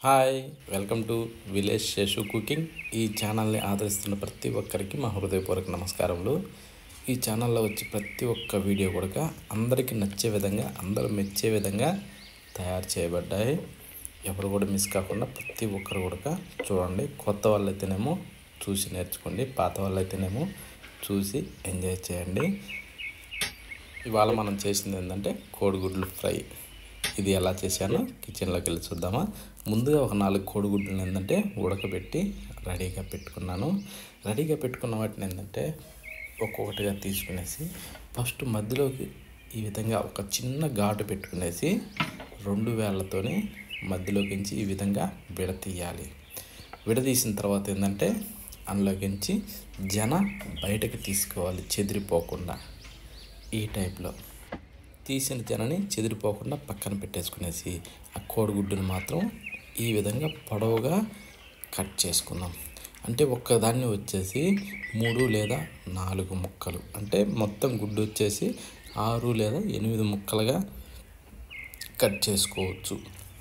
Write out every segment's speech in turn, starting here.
hi welcome to village Seshu cooking ఈ ఛానల్ని ఆదరిస్తున్న ప్రతి ఒక్కరికి మా హృదయపూర్వక నమస్కారములు ఈ ఛానల్లో వచ్చి ప్రతి ఒక్క వీడియో కూడా అందరికీ నచ్చే విధంగా అందరూ మెచ్చే విధంగా తయారు చేయబడ్డాయి ఎవరు కూడా మిస్ కాకుండా ప్రతి ఒక్కరు కూడా చూడండి కొత్త వాళ్ళైతేనేమో చూసి నేర్చుకోండి పాత వాళ్ళైతేనేమో చూసి ఎంజాయ్ చేయండి ఇవాళ మనం చేసింది ఏంటంటే కోడిగుడ్లు ఫ్రై ఇది ఎలా చేశానో కిచెన్లోకి వెళ్ళి చూద్దామా ముందుగా ఒక నాలుగు కోడిగుడ్లను ఏంటంటే ఉడకబెట్టి రెడీగా పెట్టుకున్నాను రెడీగా పెట్టుకున్న వాటిని ఏంటంటే ఒక్కొక్కటిగా తీసుకునేసి ఫస్ట్ మధ్యలోకి ఈ విధంగా ఒక చిన్న ఘాటు పెట్టుకునేసి రెండు వేళ్ళతోని మధ్యలోకించి ఈ విధంగా విడతీయాలి విడదీసిన తర్వాత ఏంటంటే అందులోకించి జన బయటకు తీసుకోవాలి చెదిరిపోకుండా ఈ టైప్లో తీసిన జనని చెదిరిపోకుండా పక్కన పెట్టేసుకునేసి ఆ కోడిగుడ్డును మాత్రం ఈ విధంగా పొడవుగా కట్ చేసుకుందాం అంటే ఒక్కదాన్ని వచ్చేసి మూడు లేదా నాలుగు ముక్కలు అంటే మొత్తం గుడ్డు వచ్చేసి ఆరు లేదా ఎనిమిది ముక్కలుగా కట్ చేసుకోవచ్చు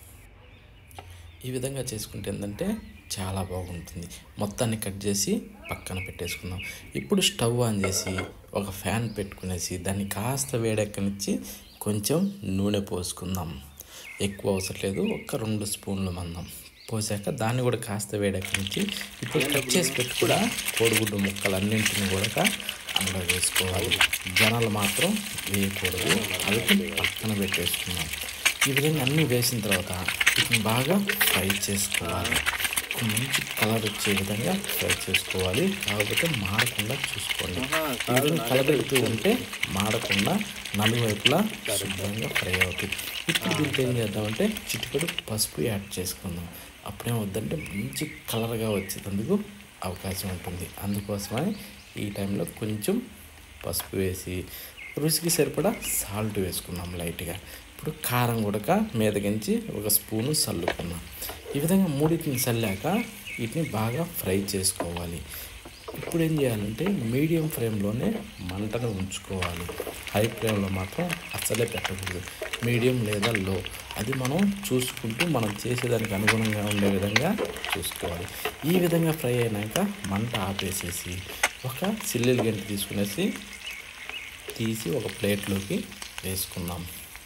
ఈ విధంగా చేసుకుంటే ఏంటంటే చాలా బాగుంటుంది మొత్తాన్ని కట్ చేసి పక్కన పెట్టేసుకుందాం ఇప్పుడు స్టవ్ ఆన్ చేసి ఒక ఫ్యాన్ పెట్టుకునేసి దాన్ని కాస్త వేడెక్కనిచ్చి కొంచెం నూనె పోసుకుందాం ఎక్కువ అవసరం లేదు ఒక రెండు స్పూన్లు మందం పోసాక దాన్ని కూడా కాస్త వేడెక్కనిచ్చి ఇప్పుడు కట్ చేసి పెట్టి కూడా కోడిగుడ్డు ముక్కలన్నింటిని కూడా అందులో వేసుకోవాలి జనాలు మాత్రం వేయకూడదు అవి పక్కన పెట్టేసుకుందాం ఈ విధంగా అన్నీ వేసిన తర్వాత వీటిని బాగా ఫ్రై చేసుకోవాలి ఒక మంచి కలర్ వచ్చే విధంగా ఫ్రై చేసుకోవాలి కాకపోతే మాడకుండా చూసుకోండి ఈ విధంగా కలబెడుతూ ఉంటే మాడకుండా నలువైపులా శుభ్రంగా ఫ్రై అవుతుంది ఇప్పుడు దీంట్లో ఏం చేద్దామంటే చిటికెడు పసుపు యాడ్ చేసుకుందాం అప్పుడేం వద్దంటే మంచి కలర్గా వచ్చేందుకు అవకాశం ఉంటుంది అందుకోసమని ఈ టైంలో కొంచెం పసుపు వేసి రుచికి సరిపడా సాల్ట్ వేసుకున్నాం లైట్గా ఇప్పుడు కారం కూడా మీదకించి ఒక స్పూను చల్లుకున్నాం ఈ విధంగా మూడింటిని చల్లాక వీటిని బాగా ఫ్రై చేసుకోవాలి ఇప్పుడు ఏం చేయాలంటే మీడియం ఫ్లేమ్లోనే మంటను ఉంచుకోవాలి హై ఫ్లేమ్లో మాత్రం అస్సలే పెట్టకూడదు మీడియం లేదా లో అది మనం చూసుకుంటూ మనం చేసేదానికి అనుగుణంగా ఉండే విధంగా చూసుకోవాలి ఈ విధంగా ఫ్రై అయినాక మంట ఆపేసేసి ఒక సిల్లిల్ గంట తీసుకునేసి తీసి ఒక ప్లేట్లోకి వేసుకుందాం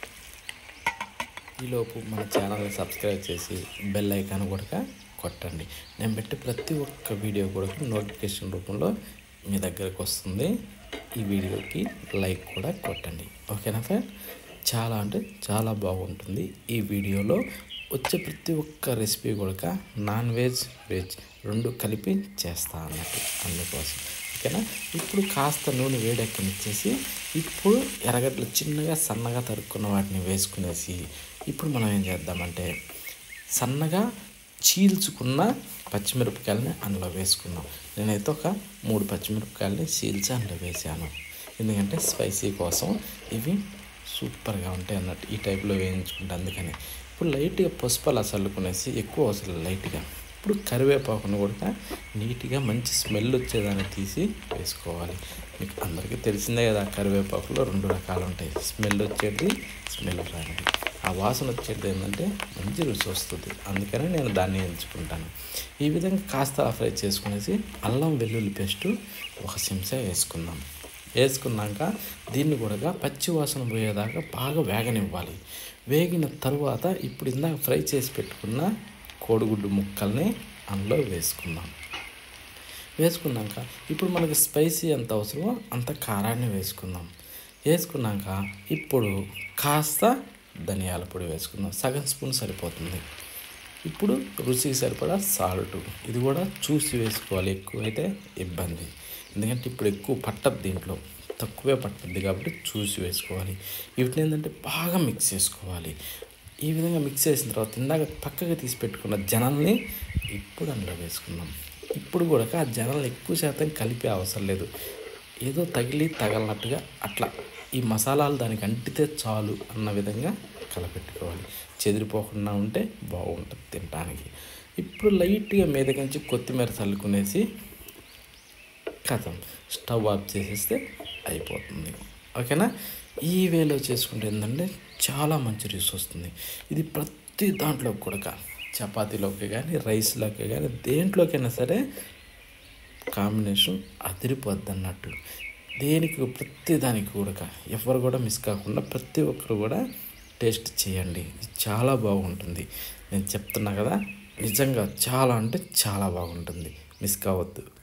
ఈలోపు మన ఛానల్ని సబ్స్క్రైబ్ చేసి బెల్ ఐకాన్ కూడా కొట్టండి నేను పెట్టే ప్రతి ఒక్క వీడియో కూడా నోటిఫికేషన్ రూపంలో మీ దగ్గరకు వస్తుంది ఈ వీడియోకి లైక్ కూడా కొట్టండి ఓకేనా ఫ్రెండ్ చాలా అంటే చాలా బాగుంటుంది ఈ వీడియోలో వచ్చే ప్రతి ఒక్క రెసిపీ కూడా నాన్ వెజ్ వెజ్ రెండు కలిపి చేస్తా అన్నట్టు అందుకోసం ఓకేనా ఇప్పుడు కాస్త నూనె వేడెక్కనిచ్చేసి ఇప్పుడు ఎర్రగడ్డలు చిన్నగా సన్నగా తరుక్కున్న వాటిని వేసుకునేసి ఇప్పుడు మనం ఏం చేద్దామంటే సన్నగా చీల్చుకున్న పచ్చిమిరపకాయలని అందులో వేసుకుందాం నేనైతే ఒక మూడు పచ్చిమిరపకాయలని చీల్చి అందులో వేసాను ఎందుకంటే స్పైసీ కోసం ఇవి సూపర్గా ఉంటాయి అన్నట్టు ఈ టైప్లో వేయించుకుంటే అందుకని ఇప్పుడు లైట్గా పసుపు అలా చల్లుకునేసి ఎక్కువ అవసరం లైట్గా ఇప్పుడు కరివేపాకును కూడా నీట్గా మంచి స్మెల్ వచ్చేదాన్ని తీసి వేసుకోవాలి మీకు అందరికీ తెలిసిందే కదా కరివేపాకులో రెండు రకాలు ఉంటాయి స్మెల్ వచ్చేది స్మెల్ రానిది ఆ వాసన వచ్చేది ఏంటంటే మంచి రుచి వస్తుంది అందుకని నేను దాన్ని ఎంచుకుంటాను ఈ విధంగా కాస్త ఫ్రై చేసుకునేసి అల్లం వెల్లుల్లి పేస్టు ఒక చెంచా వేసుకుందాం వేసుకున్నాక దీన్ని కూడా పచ్చి వాసన పోయేదాకా బాగా వేగనివ్వాలి వేగిన తర్వాత ఇప్పుడు ఇందాక ఫ్రై చేసి పెట్టుకున్న కోడిగుడ్డు ముక్కల్ని అందులో వేసుకుందాం వేసుకున్నాక ఇప్పుడు మనకి స్పైసీ ఎంత అవసరమో అంత కారాన్ని వేసుకుందాం వేసుకున్నాక ఇప్పుడు కాస్త ధనియాల పొడి వేసుకుందాం సగం స్పూన్ సరిపోతుంది ఇప్పుడు రుచికి సరిపడా సాల్ట్ ఇది కూడా చూసి వేసుకోవాలి ఎక్కువైతే ఇబ్బంది ఎందుకంటే ఇప్పుడు ఎక్కువ పట్టదు దీంట్లో తక్కువే పట్టుద్ది కాబట్టి చూసి వేసుకోవాలి వీటిని ఏంటంటే బాగా మిక్స్ చేసుకోవాలి ఈ విధంగా మిక్స్ చేసిన తర్వాత ఇందాక పక్కగా తీసి పెట్టుకున్న జనాల్ని ఇప్పుడు అందులో వేసుకుందాం ఇప్పుడు కూడా ఆ జనాలు ఎక్కువ శాతం కలిపే అవసరం లేదు ఏదో తగిలి తగలనట్టుగా అట్లా ఈ మసాలాలు దానికి అంటితే చాలు అన్న విధంగా కలపెట్టుకోవాలి చెదిరిపోకుండా ఉంటే బాగుంటుంది తినడానికి ఇప్పుడు లైట్గా మీదకించి కొత్తిమీర చల్లుకునేసి కథం స్టవ్ ఆఫ్ చేసేస్తే అయిపోతుంది ఓకేనా ఈ వేలో చేసుకుంటే ఏంటంటే చాలా మంచి రుచి వస్తుంది ఇది ప్రతి దాంట్లో కూడా చపాతీలోకి కానీ రైస్లోకి కానీ దేంట్లోకైనా సరే కాంబినేషన్ అదిరిపోద్ది అన్నట్టు దేనికి ప్రతి దానికి కూడా ఎవరు కూడా మిస్ కాకుండా ప్రతి ఒక్కరు కూడా టేస్ట్ చేయండి ఇది చాలా బాగుంటుంది నేను చెప్తున్నా కదా నిజంగా చాలా అంటే చాలా బాగుంటుంది మిస్ కావద్దు